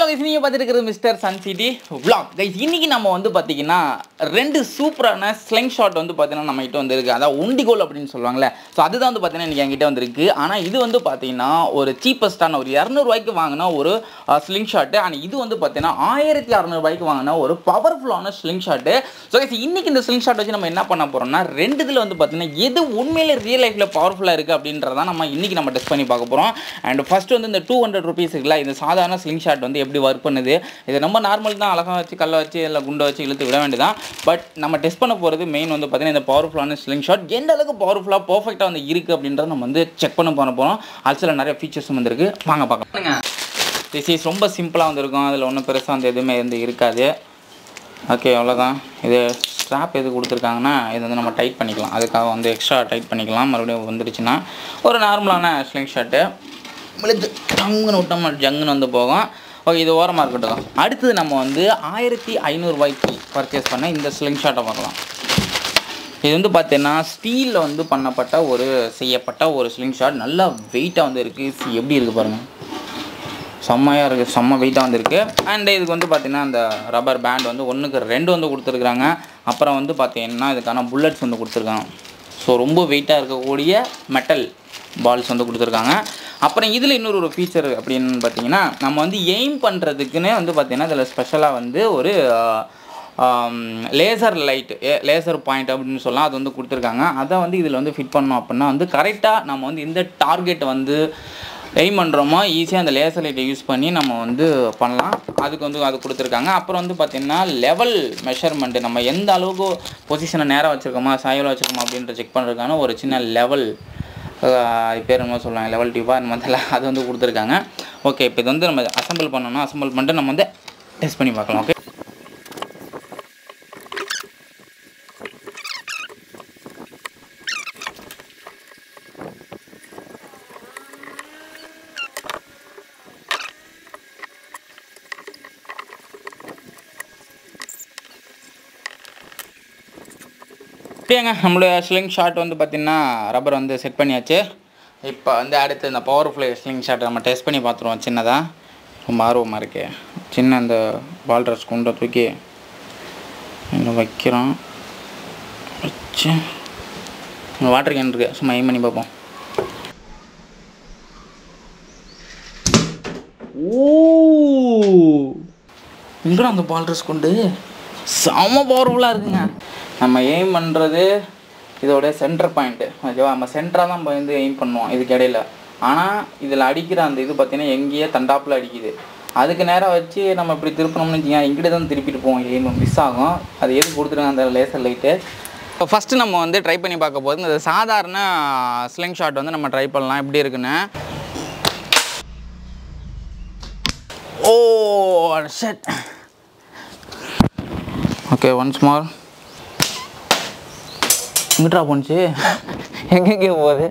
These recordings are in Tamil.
ஹலோ கைஸ் நீங்கள் பார்த்துருக்கிறது mister sun city vlog guys இன்னைக்கு நம்ம வந்து பார்த்தீங்கன்னா ரெண்டு சூப்பரான ஸ்லிங் ஷாட் வந்து பார்த்தீங்கன்னா நம்ம கிட்ட வந்திருக்கு அதாவது உண்டிகோல் அப்படின்னு சொல்லுவாங்கல்ல ஸோ அதுதான் வந்து பார்த்தீங்கன்னா இன்றைக்கி என்கிட்ட வந்திருக்கு ஆனால் இது வந்து பார்த்தீங்கன்னா ஒரு சீப்பஸ்டான ஒரு இரநூறுவாய்க்கு வாங்கின ஒரு ஸ்லிங் ஷாட்டு அண்ட் இது வந்து பார்த்தீங்கன்னா ஆயிரத்தி அறநூறுபாய்க்கு வாங்கின ஒரு பவர்ஃபுல்லான ஸ்லிங் ஷாட்டு ஸோ கைஸ் இன்னைக்கு இந்த ஸ்லிங் ஷாட் வச்சு நம்ம என்ன பண்ண போகிறோம்னா ரெண்டு இதில் வந்து பார்த்தீங்கன்னா எது உண்மையிலே ரியல் லைஃப்பில் பவர்ஃபுல்லாக இருக்குது அப்படின்றத நம்ம இன்னைக்கு நம்ம டெஸ்ட் பண்ணி பார்க்க போகிறோம் அண்ட் ஃபர்ஸ்ட் வந்து இந்த டூ ஹண்ட்ரட் ருபீஸ் இருக்குல்ல இந்த சாதாரண ஸ்லிங் ஷாட் வந்து எப்படி ஒர்க் பண்ணுது இது ரொம்ப நார்மல் தான் அழகாக வச்சு கல்லை வச்சு இல்லை குண்டை வச்சு இழுத்து விட வேண்டியதான் பட் நம்ம டெஸ்ட் பண்ண போகிறது மெயின் வந்து பார்த்தீங்கன்னா இந்த பவர்ஃபுல்லான ஸ்லிங் ஷாட் எந்த அளவுக்கு பவர்ஃபுல்லாக பர்ஃபெக்டாக வந்து இருக்குது அப்படின்றத நம்ம வந்து செக் பண்ண போன போகிறோம் அது சில நிறைய ஃபீச்சர்ஸும் வந்திருக்கு வாங்க பார்க்கலாம் திஸ் இஸ் ரொம்ப சிம்பிளாக வந்திருக்கும் அதில் ஒன்றும் பெருசாக வந்து எதுவுமே வந்து இருக்காது ஓகே அவ்வளோதான் இது ஸ்ட்ராப் எது கொடுத்துருக்காங்கன்னா இது வந்து நம்ம டைட் பண்ணிக்கலாம் அதுக்காக வந்து எக்ஸ்ட்ரா டைட் பண்ணிக்கலாம் மறுபடியும் வந்துடுச்சுன்னா ஒரு நார்மலான ஸ்லிங் ஷர்ட்டு விழுத்து டங்குன்னு விட்டோம் ஜங்குன்னு வந்து போகும் ஓகே இது ஓரமாக இருக்கட்டும் அடுத்தது நம்ம வந்து ஆயிரத்தி ஐநூறுரூவாய்க்கு பர்ச்சேஸ் பண்ண இந்த ஸ்லிங் ஷாட்டை பார்க்கலாம் இது வந்து பார்த்தீங்கன்னா ஸ்டீலில் வந்து பண்ணப்பட்ட ஒரு செய்யப்பட்ட ஒரு ஸ்லிங் ஷாட் நல்லா வெயிட்டாக வந்து இருக்குது எப்படி இருக்குது பாருங்கள் செம்மையாக இருக்குது செம்ம வெயிட்டாக வந்திருக்கு அண்ட் இதுக்கு வந்து பார்த்தீங்கன்னா அந்த ரப்பர் பேண்ட் வந்து ஒன்றுக்கு ரெண்டு வந்து கொடுத்துருக்குறாங்க அப்புறம் வந்து பார்த்தீங்கன்னா இதுக்கான புல்லட்ஸ் வந்து கொடுத்துருக்காங்க ஸோ ரொம்ப வெயிட்டாக இருக்கக்கூடிய மெட்டல் பால்ஸ் வந்து கொடுத்துருக்காங்க அப்புறம் இதில் இன்னொரு ஒரு ஃபீச்சர் அப்படின்னு பார்த்தீங்கன்னா நம்ம வந்து எய்ம் பண்ணுறதுக்குன்னே வந்து பார்த்தீங்கன்னா இதில் ஸ்பெஷலாக வந்து ஒரு லேசர் லைட் லேசர் பாயிண்ட் அப்படின்னு சொல்லலாம் அது வந்து கொடுத்துருக்காங்க அதை வந்து இதில் வந்து ஃபிட் பண்ணோம் அப்படின்னா வந்து கரெக்டாக நம்ம வந்து இந்த டார்கெட் வந்து எய்ம் பண்ணுறோமோ ஈஸியாக அந்த லேசர் லைட்டை யூஸ் பண்ணி நம்ம வந்து பண்ணலாம் அதுக்கு வந்து அது கொடுத்துருக்காங்க அப்புறம் வந்து பார்த்திங்கன்னா லெவல் மெஷர்மெண்ட்டு நம்ம எந்த அளவுக்கு பொசிஷனை நேராக வச்சுருக்கோமா சாயலாக வச்சுருக்கோமா அப்படின்ற செக் பண்ணுறதுக்கான ஒரு சின்ன லெவல் அது பேர் என்ன சொல்லுவாங்க லெவல் டியூபா இந்த மாதிரிலாம் அது வந்து கொடுத்துருக்காங்க ஓகே இப்போ இது வந்து நம்ம அசம்பிள் பண்ணோம்னா அசம்பிள் பண்ணிட்டு நம்ம வந்து டெஸ்ட் பண்ணி பார்க்கலாம் ஓகே ஓகேங்க நம்மளுடைய ஸ்லிங் ஷாட் வந்து பார்த்திங்கன்னா ரப்பர் வந்து செட் பண்ணியாச்சு இப்போ வந்து அடுத்து இந்த பவர்ஃபுல் ஸ்லிங் ஷாட் நம்ம டெஸ்ட் பண்ணி பார்த்துருவோம் சின்னதாக ரொம்ப ஆர்வமாக இருக்கு சின்ன அந்த பால் ட்ரெஸ் குண்டை தூக்கி இன்னும் வைக்கிறோம் வச்சு வாட்டர் கேன் இருக்குது சும்மா எய்ம் பண்ணி பார்ப்போம் ஓ எங்கடா அந்த பால் ட்ரெஸ் கொண்டு செம பவர்ஃபுல்லாக இருக்குங்க நம்ம எய்ம் பண்ணுறது இதோட சென்டர் பாயிண்ட்டு ஓகேவா நம்ம சென்டராக தான் நம்ம வந்து எய்ம் பண்ணுவோம் இதுக்கு இடையில ஆனால் இதில் அடிக்கிற அந்த இது பார்த்திங்கன்னா எங்கேயே தண்டாப்பில் அடிக்குது அதுக்கு நேராக வச்சு நம்ம இப்படி திருப்பினோம்னு வச்சுக்கோங்க இங்கிட்ட தான் திருப்பிட்டு போவோம் எய்ம் மிஸ் ஆகும் அது எது கொடுத்துருங்க அந்த லேசர் லைட்டு இப்போ ஃபஸ்ட்டு நம்ம வந்து ட்ரை பண்ணி பார்க்க போது இந்த சாதாரண ஸ்லிங் ஷாட் வந்து நம்ம ட்ரை பண்ணலாம் எப்படி இருக்குன்னு oh shut okay once more எங்கிட்டா போணுச்சு எங்கெங்கே போகுது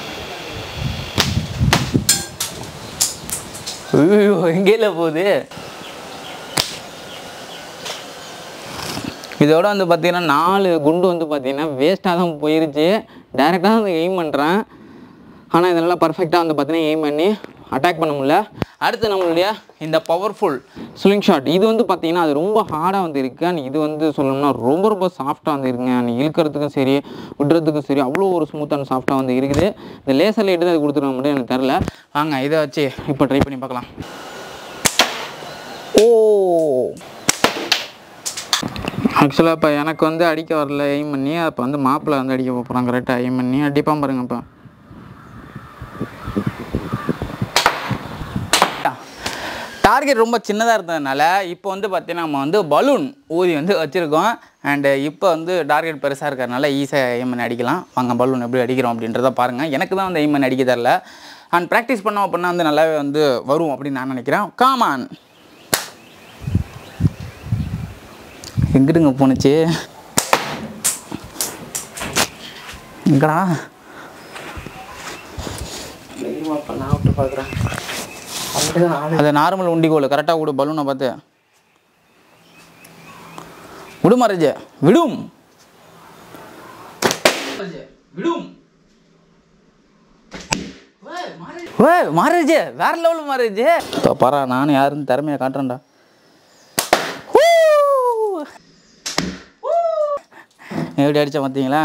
ஐயோ எங்கேல போகுது இதோட வந்து பார்த்தீங்கன்னா நாலு குண்டு வந்து பார்த்தீங்கன்னா வேஸ்ட்டாக தான் போயிருச்சு டேரெக்டாக வந்து எய்ம் பண்ணுறேன் ஆனால் இதெல்லாம் பர்ஃபெக்டாக வந்து பார்த்தீங்கன்னா எய்ம் பண்ணி அட்டாக் பண்ண முடியல அடுத்து நம்மளுடைய இந்த பவர்ஃபுல் ஸ்லிங் ஷாட் இது வந்து பார்த்தீங்கன்னா அது ரொம்ப ஹார்டாக வந்து இருக்குது அண்ட் இது வந்து சொல்லணும்னா ரொம்ப ரொம்ப சாஃப்டாக வந்து இருக்குங்க அண்ட் இழுக்கிறதுக்கும் சரி விடுறதுக்கும் சரி அவ்வளோ ஒரு ஸ்மூத் அண்ட் சாஃப்டாக வந்து இருக்குது இந்த லேசர் லைட்டு தான் அது கொடுத்துருக்க முடியும் எனக்கு தெரில வாங்க இதை வச்சு இப்போ ட்ரை பண்ணி பார்க்கலாம் ஓ ஆக்சுவலாக இப்போ எனக்கு வந்து அடிக்க வரல எய்ம் பண்ணி அப்போ வந்து மாப்பிள்ளை வந்து அடிக்க போகிறான் கரெக்டாக எய்ம் பண்ணி அடிப்பான் பாருங்க இப்போ டார்கெட் ரொம்ப சின்னதாக இருந்ததுனால இப்போ வந்து பார்த்தீங்கன்னா நம்ம வந்து பலூன் ஊதி வந்து வச்சுருக்கோம் அண்டு இப்போ வந்து டார்கெட் பெருசாக இருக்கிறதுனால ஈஸியாக எய்ம் பண்ணி அடிக்கலாம் வாங்க பலூன் எப்படி அடிக்கிறோம் அப்படின்றத பாருங்கள் எனக்கு தான் வந்து எய்ம் பண்ணி அடிக்க தரல அண்ட் ப்ராக்டிஸ் பண்ணோம் அப்படின்னா வந்து நல்லாவே வந்து வரும் அப்படின்னு நான் நினைக்கிறேன் காமான் எங்கிட்டுங்க போணுச்சு எங்கடா நான் விட்டு பார்க்குறேன் அப்படிதான் அது நார்மல் உண்டிகோல் கரெக்டாக விடு பலூனை பார்த்து விடு மறைஜ விடும் விடும் ஓய் மாறிடுச்சு வேற லெவலில் மாறிடுச்சு இப்போ பாரா நானும் யாருன்னு திறமையை காட்டுறேன்டா ஹூ! எப்படி அடிச்சா பார்த்தீங்களா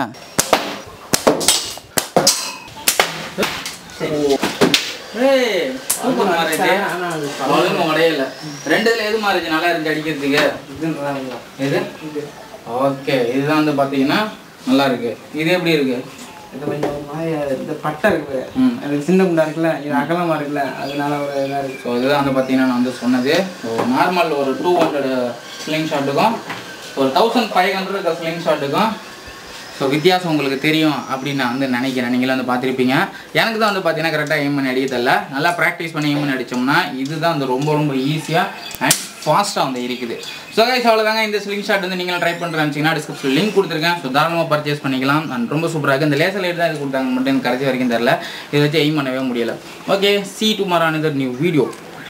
ஏய், சூப்பர் மாறிடுச்சு. ஆனா அது ஒழுங்கு உடையல ரெண்டு இதுல எது மாறிச்சு நல்லா இருந்துச்சு அடிக்கிறதுக்கு இதுன்றாங்க எது ஓகே இதுதான் வந்து பார்த்தீங்கன்னா நல்லா இருக்கு இது எப்படி இருக்கு இது கொஞ்சம் ஒரு மாதிரி இந்த பட்டை இருக்குது ம் அது சின்ன குண்டா இருக்குல்ல இது அகலமா இருக்குல்ல அதனால ஒரு இதாக இருக்கு ஸோ இதுதான் வந்து பார்த்தீங்கன்னா நான் வந்து சொன்னது ஸோ நார்மல் ஒரு டூ ஹண்ட்ரட் ஸ்லிங் ஷாட்டுக்கும் ஒரு தௌசண்ட் ஃபைவ் ஹண்ட்ரட் இருக்க ஸ்லிங் ஷாட்டுக்கும் ஸோ வித்தியாசம் உங்களுக்கு தெரியும் அப்படின்னு நான் வந்து நினைக்கிறேன் நீங்களும் வந்து பார்த்துருப்பீங்க எனக்கு தான் வந்து பார்த்தீங்கன்னா கரெக்டாக எய்ம் பண்ணி அடிக்க தெரியல நல்லா ப்ராக்டிஸ் பண்ணி எய்ம் பண்ணி அடித்தோம்னா இதுதான் வந்து ரொம்ப ரொம்ப ஈஸியாக அண்ட் ஃபாஸ்ட்டாக வந்து இருக்குது ஸோ கைஸ் அவ்வளோதாங்க இந்த ஸ்லிங் ஷாட் வந்து நீங்கள் ட்ரை பண்ணுறேன்னு டிஸ்கிரிப்ஷன் லிங்க் கொடுத்துருக்கேன் ஸோ தாராளமாக பர்ச்சேஸ் பண்ணிக்கலாம் அண்ட் ரொம்ப சூப்பராக இருக்குது இந்த லேசர் லைட் தான் இது கொடுத்தாங்க மட்டும் எனக்கு கடைசி வரைக்கும் தெரில இதை வச்சு எய்ம் பண்ணவே முடியல okay see tomorrow another new video